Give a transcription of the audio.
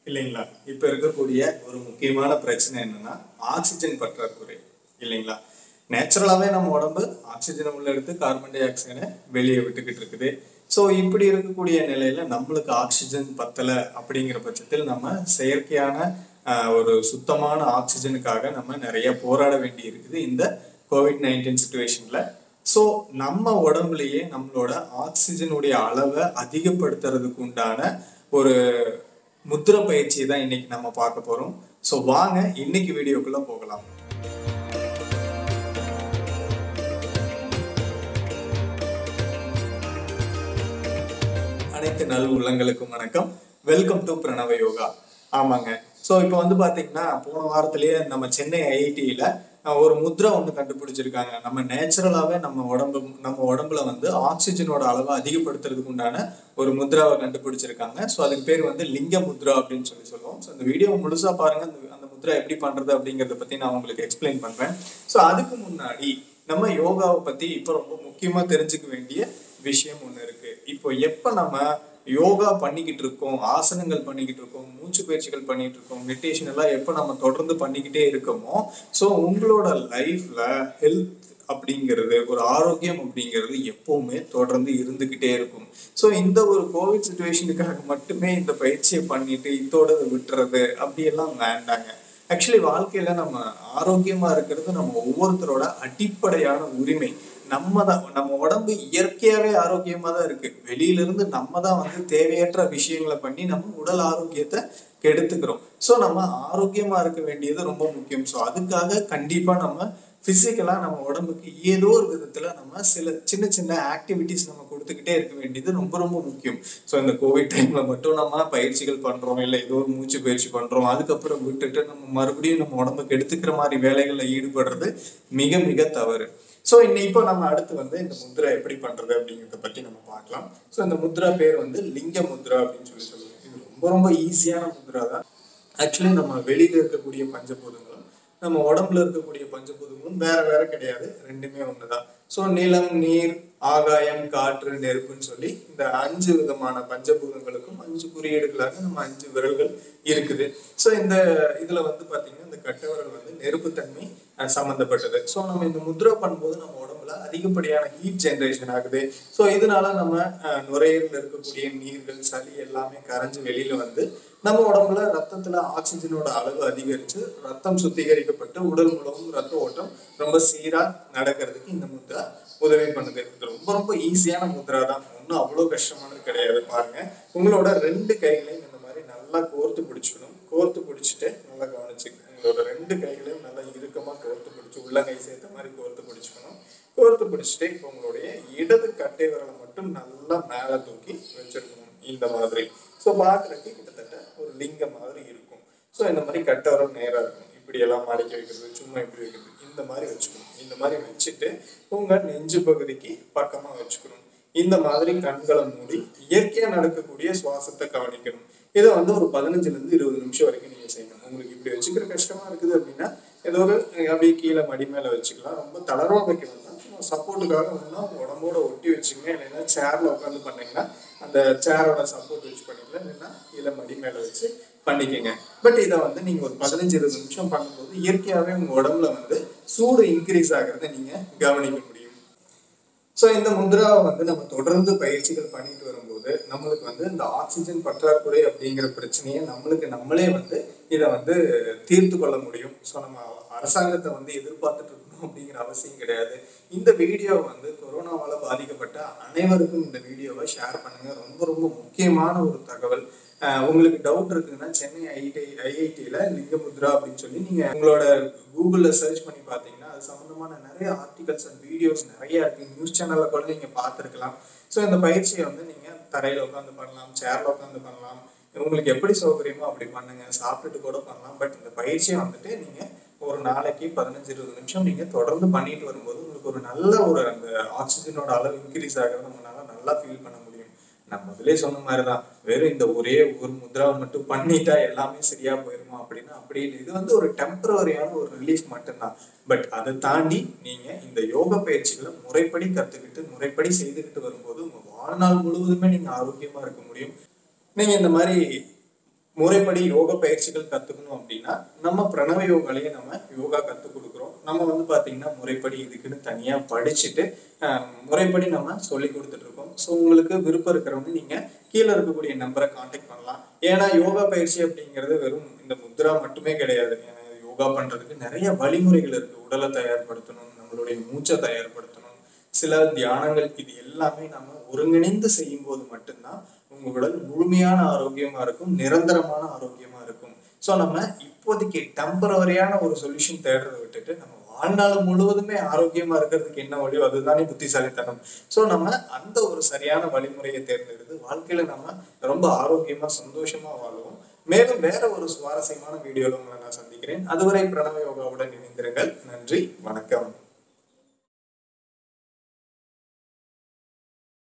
இல்லைங்களா இப்போ இருக்கக்கூடிய ஒரு முக்கியமான பிரச்சனை என்னன்னா ஆக்சிஜன் பற்றாக்குறை இல்லைங்களா நேச்சுரலாகவே நம்ம உடம்பு ஆக்சிஜனை உள்ள எடுத்து கார்பன் டை ஆக்சைடை வெளியே விட்டுக்கிட்டு இருக்குது ஸோ இப்படி இருக்கக்கூடிய நிலையில நம்மளுக்கு ஆக்சிஜன் பத்தலை அப்படிங்கிற பட்சத்தில் நம்ம செயற்கையான ஆஹ், ஒரு சுத்தமான ஆக்சிஜனுக்காக நம்ம நிறைய போராட வேண்டி இருக்குது இந்த கோவிட் நைன்டீன் சுச்சுவேஷன்ல ஸோ நம்ம உடம்புலயே நம்மளோட ஆக்சிஜனுடைய அளவை அதிகப்படுத்துறதுக்கு உண்டான ஒரு முத்திர பயிற்சி தான் இன்னைக்கு நம்ம பார்க்க போறோம் ஸோ வாங்க இன்னைக்கு வீடியோக்குள்ள போகலாம் அனைத்து நல் உள்ளங்களுக்கும் வணக்கம் வெல்கம் டு பிரணவ யோகா ஆமாங்க ஸோ இப்போ வந்து பார்த்தீங்கன்னா போன வாரத்திலேயே நம்ம சென்னை ஐஐடியில் ஒரு முத்ரா ஒன்று கண்டுபிடிச்சிருக்காங்க நம்ம நேச்சுரலாகவே நம்ம உடம்பு நம்ம உடம்புல வந்து ஆக்சிஜனோட அளவை அதிகப்படுத்துறதுக்கு உண்டான ஒரு முத்ராவை கண்டுபிடிச்சிருக்காங்க ஸோ அதுக்கு பேர் வந்து லிங்க முத்ரா அப்படின்னு சொல்லி சொல்லுவோம் ஸோ அந்த வீடியோ முழுசா பாருங்க அந்த அந்த முத்ரா எப்படி பண்றது அப்படிங்கறத பத்தி நான் உங்களுக்கு எக்ஸ்பிளைன் பண்றேன் ஸோ அதுக்கு முன்னாடி நம்ம யோகாவை பத்தி இப்போ ரொம்ப முக்கியமா தெரிஞ்சுக்க வேண்டிய விஷயம் ஒன்று இருக்கு இப்போ எப்போ நம்ம யோகா பண்ணிக்கிட்டு இருக்கோம் ஆசனங்கள் பண்ணிக்கிட்டு இருக்கோம் மூச்சு பயிற்சிகள் பண்ணிட்டு இருக்கோம் மெடிடேஷன் எல்லாம் எப்போ நம்ம தொடர்ந்து பண்ணிக்கிட்டே இருக்கோமோ ஸோ உங்களோட லைஃப்ல ஹெல்த் அப்படிங்கிறது ஒரு ஆரோக்கியம் அப்படிங்கிறது எப்பவுமே தொடர்ந்து இருந்துகிட்டே இருக்கும் ஸோ இந்த ஒரு கோவிட் சுச்சுவேஷனுக்காக மட்டுமே இந்த பயிற்சியை பண்ணிட்டு இதோட விட்டுறது அப்படியெல்லாம் வேண்டாங்க ஆக்சுவலி வாழ்க்கையில நம்ம ஆரோக்கியமா இருக்கிறது நம்ம ஒவ்வொருத்தரோட அடிப்படையான உரிமை நம்ம தான் நம்ம உடம்பு இயற்கையாவே ஆரோக்கியமா தான் இருக்கு வெளியில இருந்து நம்ம தான் வந்து தேவையற்ற விஷயங்களை பண்ணி நம்ம உடல் ஆரோக்கியத்தை கெடுத்துக்கிறோம் ஸோ நம்ம ஆரோக்கியமா இருக்க வேண்டியது ரொம்ப முக்கியம் ஸோ அதுக்காக கண்டிப்பா நம்ம பிசிக்கலா நம்ம உடம்புக்கு ஏதோ ஒரு விதத்துல நம்ம சில சின்ன சின்ன ஆக்டிவிட்டிஸ் நம்ம கொடுத்துக்கிட்டே இருக்க வேண்டியது ரொம்ப ரொம்ப முக்கியம் ஸோ இந்த கோவிட் டைம்ல மட்டும் நம்ம பயிற்சிகள் பண்றோம் இல்லை ஏதோ ஒரு மூச்சு பயிற்சி பண்றோம் அதுக்கப்புறம் விட்டுட்டு நம்ம மறுபடியும் நம்ம உடம்புக்கு எடுத்துக்கிற மாதிரி வேலைகள்ல ஈடுபடுறது மிக மிக தவறு ஸோ இன்னும் இப்போ நம்ம அடுத்து வந்து இந்த முத்ரா எப்படி பண்றது அப்படிங்கிறத பத்தி நம்ம பார்க்கலாம் ஸோ இந்த முத்ரா பேர் வந்து லிங்க முத்ரா அப்படின்னு சொல்லி சொல்லுவோம் இது ரொம்ப ரொம்ப ஈஸியான முத்ரா தான் ஆக்சுவலி நம்ம வெளியில இருக்கக்கூடிய பஞ்சபூதங்களும் நம்ம உடம்புல இருக்கக்கூடிய பஞ்சபூதங்களும் வேற வேற கிடையாது ரெண்டுமே ஒண்ணுதான் ஸோ நிலம் நீர் ஆகாயம் காற்று நெருப்புன்னு சொல்லி இந்த அஞ்சு விதமான பஞ்சபூதங்களுக்கும் அஞ்சு குறியீடுகளாக நம்ம அஞ்சு விரல்கள் இருக்குது ஸோ இந்த இதுல வந்து பாத்தீங்கன்னா இந்த கட்டவரல் வந்து நெருப்புத்தன்மை அஹ், சம்பந்தப்பட்டது ஸோ நம்ம இந்த முத்ரா பண்ணும்போது நம்ம உடம்புல அதிகப்படியான ஹீட் ஜென்ரேஷன் ஆகுது ஸோ இதனால நம்ம அஹ், நுரையீரல்ல இருக்கக்கூடிய நீர்கள் சளி எல்லாமே கரைஞ்சு வெளியில வந்து நம்ம உடம்புல ரத்தத்துல ஆக்சிஜனோட அளவு அதிகரிச்சு ரத்தம் சுத்திகரிக்கப்பட்டு உடல் முழுவதும் ரத்த ஓட்டம் ரொம்ப சீரா நடக்கிறதுக்கு இந்த முத்ரா உதவி பண்ணுது இது ரொம்ப ரொம்ப ஈஸியான முத்ரா தான் ஒன்றும் அவ்வளோ கஷ்டமானது கிடையாது பாருங்க உங்களோட ரெண்டு கைகளையும் இந்த மாதிரி நல்லா கோர்த்து பிடிச்சுக்கணும் கோர்த்து பிடிச்சிட்டு நல்லா கவனிச்சுக்கணும் உங்களோட ரெண்டு கைகளையும் நல்லா இறுக்கமா கோர்த்து பிடிச்சு உள்ளங்கை சேர்த்த மாதிரி கோர்த்து பிடிச்சுக்கணும் கோர்த்து பிடிச்சிட்டு இப்போ உங்களுடைய இடது கட்டை விரலை மட்டும் நல்லா மேலே தூக்கி வச்சிருக்கணும் இந்த மாதிரி ஸோ பார்க்கறதுக்கு கிட்டத்தட்ட ஒரு லிங்கம் மாதிரி இருக்கும் ஸோ இந்த மாதிரி கட்டை விரல் நேரா இருக்கும் இப்படி எல்லாம் மடக்கி வைக்கிறது சும்மா இப்படி வைக்கிறது இந்த மாதிரி வச்சுக்கணும் இந்த மாதிரி வச்சுட்டு உங்க நெஞ்சு பகுதிக்கு பக்கமா வச்சுக்கணும் இந்த மாதிரி கண்களை மூடி இயற்கையா நடக்கக்கூடிய சுவாசத்தை கவனிக்கணும் இதை வந்து ஒரு பதினஞ்சுல இருந்து இருபது நிமிஷம் வரைக்கும் நீங்க செய்யணும் உங்களுக்கு இப்படி வச்சுக்கிற கஷ்டமா இருக்குது அப்படின்னா ஏதோ ஒரு அப்படியே கீழே மடி மேல வச்சுக்கலாம் ரொம்ப தளர்வா வைக்க வேண்டாம் சும்மா சப்போர்ட்டுக்காக வேணா உங்க உடம்போட ஒட்டி வச்சுங்க இல்லைன்னா சேர்ல உட்காந்து பண்ணீங்கன்னா அந்த சேரோட சப்போர்ட் வச்சு பண்ணிக்கலாம் இல்லைன்னா கீழே மடி மேல வச்சு பண்ணிக்கங்க பட் இதை வந்து நீங்க ஒரு பதினஞ்சு இருபது நிமிஷம் பண்ணும்போது இயற்கையாவே உங்க உடம்புல வந்து சூடு இன்க்ரீஸ் ஆகிறத நீங்க கவனிக்க முடியும் ஸோ இந்த முத்ராவை வந்து நம்ம தொடர்ந்து பயிற்சிகள் பண்ணிட்டு வரும்போது நம்மளுக்கு வந்து இந்த ஆக்சிஜன் பற்றாக்குறை அப்படிங்கிற பிரச்சனையை நம்மளுக்கு நம்மளே வந்து இதை வந்து தீர்த்து கொள்ள முடியும் ஸோ நம்ம அரசாங்கத்தை வந்து எதிர்பார்த்துட்டு இருக்கணும் அப்படிங்கிற அவசியம் கிடையாது இந்த வீடியோ வந்து கொரோனாவால பாதிக்கப்பட்ட அனைவருக்கும் இந்த வீடியோவை ஷேர் பண்ணுங்க ரொம்ப ரொம்ப முக்கியமான ஒரு தகவல் அஹ் உங்களுக்கு டவுட் இருக்குன்னா சென்னை ஐஐடி ஐஐடியில லிங்கமுத்ரா அப்படின்னு சொல்லி நீங்க உங்களோட கூகுள்ல சர்ச் பண்ணி பார்த்தீங்கன்னா அது சம்பந்தமான நிறைய ஆர்டிகல்ஸ் அண்ட் வீடியோஸ் நிறைய இருக்கு நியூஸ் சேனல்ல கூட நீங்க பார்த்துருக்கலாம் ஸோ இந்த பயிற்சியை வந்து நீங்க தரையில உட்காந்து பண்ணலாம் சேர்ல உட்காந்து பண்ணலாம் உங்களுக்கு எப்படி சௌகரியமோ அப்படி பண்ணுங்க சாப்பிட்டுட்டு கூட பண்ணலாம் பட் இந்த பயிற்சியை வந்துட்டு நீங்க ஒரு நாளைக்கு பதினஞ்சு இருபது நிமிஷம் நீங்க தொடர்ந்து பண்ணிட்டு வரும்போது உங்களுக்கு ஒரு நல்ல ஒரு அந்த ஆக்சிஜனோட அளவு இன்க்ரீஸ் ஆகிறத நம்மளால நல்லா ஃபீல் பண்ண முடியும் நான் முதலே சொன்ன மாதிரிதான் வெறும் இந்த ஒரே ஒரு முத்ராவை மட்டும் பண்ணிட்டா எல்லாமே சரியா போயிருமா அப்படின்னா அப்படி இல்லை இது வந்து ஒரு டெம்பரவரியான ஒரு ரிலீஃப் மட்டும்தான் பட் அதை தாண்டி நீங்க இந்த யோக பயிற்சிகளை முறைப்படி கத்துக்கிட்டு முறைப்படி செய்துக்கிட்டு வரும்போது உங்க வாழ்நாள் முழுவதுமே நீங்க ஆரோக்கியமா இருக்க முடியும் நீங்க இந்த மாதிரி முறைப்படி யோகா பயிற்சிகள் கத்துக்கணும் அப்படின்னா நம்ம பிரணவ யோகாலேயே நம்ம யோகா கத்துக் கொடுக்குறோம் நம்ம வந்து பாத்தீங்கன்னா முறைப்படி இதுக்குன்னு தனியா படிச்சுட்டு ஆஹ், முறைப்படி நம்ம சொல்லி கொடுத்துட்டு இருக்கோம் ஸோ உங்களுக்கு விருப்பம் இருக்கிறவங்க நீங்க கீழே இருக்கக்கூடிய நம்பரை காண்டாக்ட் பண்ணலாம் ஏன்னா யோகா பயிற்சி அப்படிங்கிறது வெறும் இந்த முத்ரா மட்டுமே கிடையாது ஏன்னா யோகா பண்றதுக்கு நிறைய வழிமுறைகள் இருக்கு உடலை தயார்படுத்தணும் நம்மளுடைய மூச்சை தயார்படுத்தணும் சில தியானங்கள் இது எல்லாமே நாம ஒருங்கிணைந்து செய்யும் போது மட்டும்தான் உங்க உடல் முழுமையான ஆரோக்கியமா இருக்கும் நிரந்தரமான ஆரோக்கியமா இருக்கும் ஸோ நம்ம இப்போதைக்கு டெம்பரவரியான ஒரு சொல்யூஷன் தேடுறதை விட்டுட்டு நம்ம வாழ்நாள் முழுவதுமே ஆரோக்கியமா இருக்கிறதுக்கு என்ன வழியோ அதுதானே புத்திசாலித்தனம் ஸோ நம்ம அந்த ஒரு சரியான வழிமுறையை தேர்ந்தெடுத்து வாழ்க்கையில நம்ம ரொம்ப ஆரோக்கியமா சந்தோஷமா வாழுவோம் மேலும் வேற ஒரு சுவாரஸ்யமான வீடியோல உங்களை நான் சந்திக்கிறேன் அதுவரை பிரணவ யோகாவுடன் இணைந்திருங்கள் நன்றி வணக்கம்